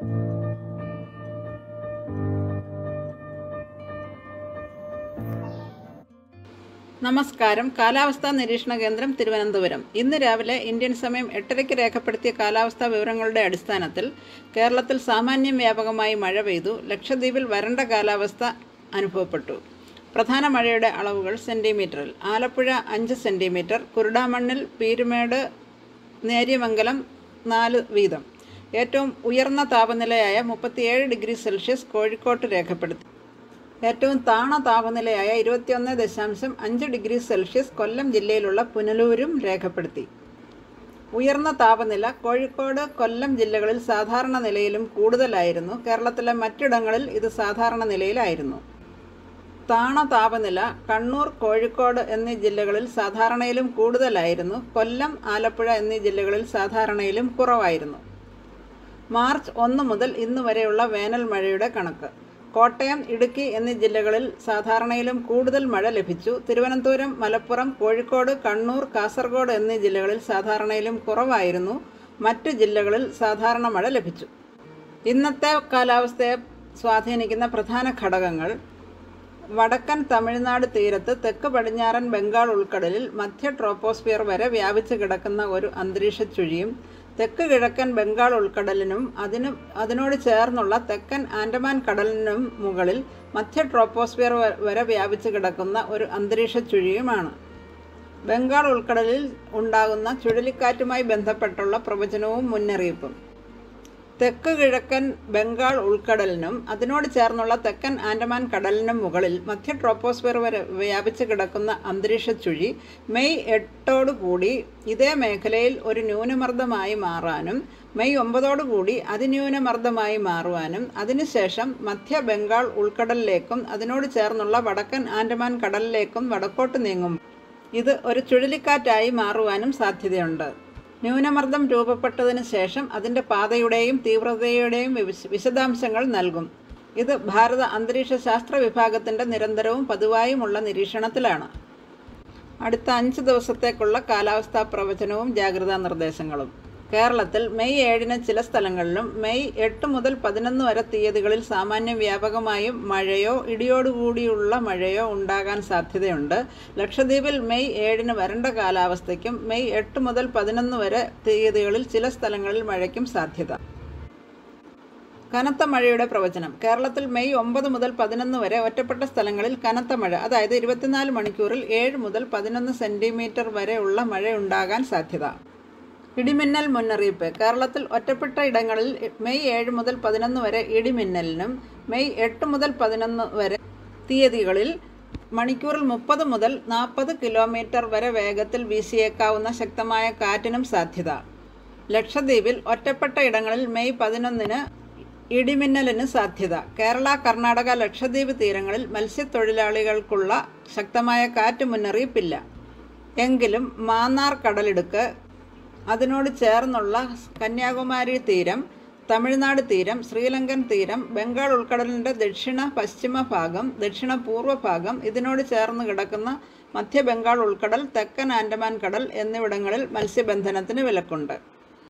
നമസ്കാരം കാലാവസ്ഥാ നിരീക്ഷണ കേന്ദ്രം തിരുവനന്തപുരം ഇന്ന് രാവിലെ ഇന്ത്യൻ സമയം എട്ടരയ്ക്ക് രേഖപ്പെടുത്തിയ കാലാവസ്ഥാ വിവരങ്ങളുടെ അടിസ്ഥാനത്തിൽ കേരളത്തിൽ സാമാന്യം വ്യാപകമായി മഴ പെയ്തു ലക്ഷദ്വീപിൽ വരണ്ട കാലാവസ്ഥ അനുഭവപ്പെട്ടു പ്രധാന മഴയുടെ അളവുകൾ സെൻറ്റിമീറ്ററിൽ ആലപ്പുഴ അഞ്ച് സെൻറ്റിമീറ്റർ കുരുടാമണ്ണിൽ പീരുമേട് നേര്യമംഗലം നാല് വീതം ഏറ്റവും ഉയർന്ന താപനിലയായ മുപ്പത്തിയേഴ് ഡിഗ്രി സെൽഷ്യസ് കോഴിക്കോട്ട് രേഖപ്പെടുത്തി ഏറ്റവും താണ താപനിലയായ ഇരുപത്തിയൊന്ന് ദശാംശം അഞ്ച് ഡിഗ്രി സെൽഷ്യസ് കൊല്ലം ജില്ലയിലുള്ള പുനലൂരും രേഖപ്പെടുത്തി ഉയർന്ന താപനില കോഴിക്കോട് കൊല്ലം ജില്ലകളിൽ സാധാരണ നിലയിലും കൂടുതലായിരുന്നു കേരളത്തിലെ മറ്റിടങ്ങളിൽ ഇത് സാധാരണ നിലയിലായിരുന്നു താണ താപനില കണ്ണൂർ കോഴിക്കോട് എന്നീ ജില്ലകളിൽ സാധാരണയിലും കൂടുതലായിരുന്നു കൊല്ലം ആലപ്പുഴ എന്നീ ജില്ലകളിൽ സാധാരണയിലും കുറവായിരുന്നു മാർച്ച് ഒന്ന് മുതൽ ഇന്ന് വരെയുള്ള വേനൽ മഴയുടെ കണക്ക് കോട്ടയം ഇടുക്കി എന്നീ ജില്ലകളിൽ സാധാരണയിലും കൂടുതൽ മഴ ലഭിച്ചു തിരുവനന്തപുരം മലപ്പുറം കോഴിക്കോട് കണ്ണൂർ കാസർഗോഡ് എന്നീ ജില്ലകളിൽ സാധാരണയിലും കുറവായിരുന്നു മറ്റ് ജില്ലകളിൽ സാധാരണ മഴ ലഭിച്ചു ഇന്നത്തെ കാലാവസ്ഥയെ സ്വാധീനിക്കുന്ന പ്രധാന ഘടകങ്ങൾ വടക്കൻ തമിഴ്നാട് തീരത്ത് തെക്ക് പടിഞ്ഞാറൻ ബംഗാൾ ഉൾക്കടലിൽ മധ്യ ട്രോപ്പോസ്ഫിയർ വരെ വ്യാപിച്ചു കിടക്കുന്ന ഒരു അന്തരീക്ഷ ചുഴിയും തെക്ക് കിഴക്കൻ ബംഗാൾ ഉൾക്കടലിനും അതിന് അതിനോട് ചേർന്നുള്ള തെക്കൻ ആൻഡമാൻ കടലിനും മുകളിൽ മധ്യ ട്രോപ്പോസ്ഫിയർ വരെ വ്യാപിച്ചു കിടക്കുന്ന ഒരു അന്തരീക്ഷ ചുഴിയുമാണ് ബംഗാൾ ഉൾക്കടലിൽ ഉണ്ടാകുന്ന ചുഴലിക്കാറ്റുമായി ബന്ധപ്പെട്ടുള്ള പ്രവചനവും മുന്നറിയിപ്പും തെക്ക് കിഴക്കൻ ബംഗാൾ ഉൾക്കടലിനും അതിനോട് ചേർന്നുള്ള തെക്കൻ ആൻഡമാൻ കടലിനും മുകളിൽ മധ്യ ട്രോപ്പോസ്ഫിയർ വരെ വ്യാപിച്ചു കിടക്കുന്ന അന്തരീക്ഷ ചുഴി മെയ് എട്ടോടുകൂടി ഇതേ മേഖലയിൽ ഒരു ന്യൂനമർദ്ദമായി മാറാനും മെയ് ഒമ്പതോടുകൂടി അതിന്യൂനമർദ്ദമായി മാറുവാനും അതിനുശേഷം മധ്യ ബംഗാൾ ഉൾക്കടലിലേക്കും അതിനോട് ചേർന്നുള്ള വടക്കൻ ആൻഡമാൻ കടലിലേക്കും വടക്കോട്ട് നീങ്ങും ഇത് ഒരു ചുഴലിക്കാറ്റായി മാറുവാനും സാധ്യതയുണ്ട് ന്യൂനമർദ്ദം രൂപപ്പെട്ടതിന് ശേഷം അതിൻ്റെ പാതയുടെയും തീവ്രതയുടെയും വിശ- വിശദാംശങ്ങൾ നൽകും ഇത് ഭാരത അന്തരീക്ഷ ശാസ്ത്ര വിഭാഗത്തിൻ്റെ നിരന്തരവും പതിവായുമുള്ള നിരീക്ഷണത്തിലാണ് അടുത്ത അഞ്ച് ദിവസത്തേക്കുള്ള കാലാവസ്ഥാ പ്രവചനവും ജാഗ്രതാ നിർദ്ദേശങ്ങളും കേരളത്തിൽ മെയ് ഏഴിന് ചില സ്ഥലങ്ങളിലും മെയ് എട്ട് മുതൽ പതിനൊന്ന് വരെ തീയതികളിൽ സാമാന്യം വ്യാപകമായും മഴയോ ഇടിയോടുകൂടിയുള്ള മഴയോ ഉണ്ടാകാൻ സാധ്യതയുണ്ട് ലക്ഷദ്വീപിൽ മെയ് ഏഴിന് വരണ്ട കാലാവസ്ഥയ്ക്കും മെയ് എട്ട് മുതൽ പതിനൊന്ന് വരെ തീയതികളിൽ ചില സ്ഥലങ്ങളിൽ മഴയ്ക്കും സാധ്യത കനത്ത മഴയുടെ പ്രവചനം കേരളത്തിൽ മെയ് ഒമ്പത് മുതൽ പതിനൊന്ന് വരെ ഒറ്റപ്പെട്ട സ്ഥലങ്ങളിൽ കനത്ത മഴ അതായത് ഇരുപത്തിനാല് മണിക്കൂറിൽ ഏഴ് മുതൽ പതിനൊന്ന് സെൻറ്റിമീറ്റർ വരെയുള്ള മഴയുണ്ടാകാൻ സാധ്യത ഇടിമിന്നൽ മുന്നറിയിപ്പ് കേരളത്തിൽ ഒറ്റപ്പെട്ട ഇടങ്ങളിൽ മെയ് ഏഴ് മുതൽ പതിനൊന്ന് വരെ ഇടിമിന്നലിനും മെയ് എട്ട് മുതൽ പതിനൊന്ന് വരെ തീയതികളിൽ മണിക്കൂറിൽ മുപ്പത് മുതൽ നാൽപ്പത് കിലോമീറ്റർ വരെ വേഗത്തിൽ വീശിയേക്കാവുന്ന ശക്തമായ കാറ്റിനും സാധ്യത ലക്ഷദ്വീപിൽ ഒറ്റപ്പെട്ട ഇടങ്ങളിൽ മെയ് പതിനൊന്നിന് ഇടിമിന്നലിന് സാധ്യത കേരള കർണാടക ലക്ഷദ്വീപ് തീരങ്ങളിൽ മത്സ്യത്തൊഴിലാളികൾക്കുള്ള ശക്തമായ കാറ്റ് മുന്നറിയിപ്പില്ല എങ്കിലും മാന്നാർ കടലിടുക്ക് അതിനോട് ചേർന്നുള്ള കന്യാകുമാരി തീരം തമിഴ്നാട് തീരം ശ്രീലങ്കൻ തീരം ബംഗാൾ ഉൾക്കടലിൻ്റെ ദക്ഷിണ പശ്ചിമ ഭാഗം ദക്ഷിണ പൂർവ്വ ഭാഗം ഇതിനോട് ചേർന്ന് കിടക്കുന്ന മധ്യ ബംഗാൾ ഉൾക്കടൽ തെക്കൻ ആൻഡമാൻ കടൽ എന്നിവിടങ്ങളിൽ മത്സ്യബന്ധനത്തിന് വിലക്കുണ്ട്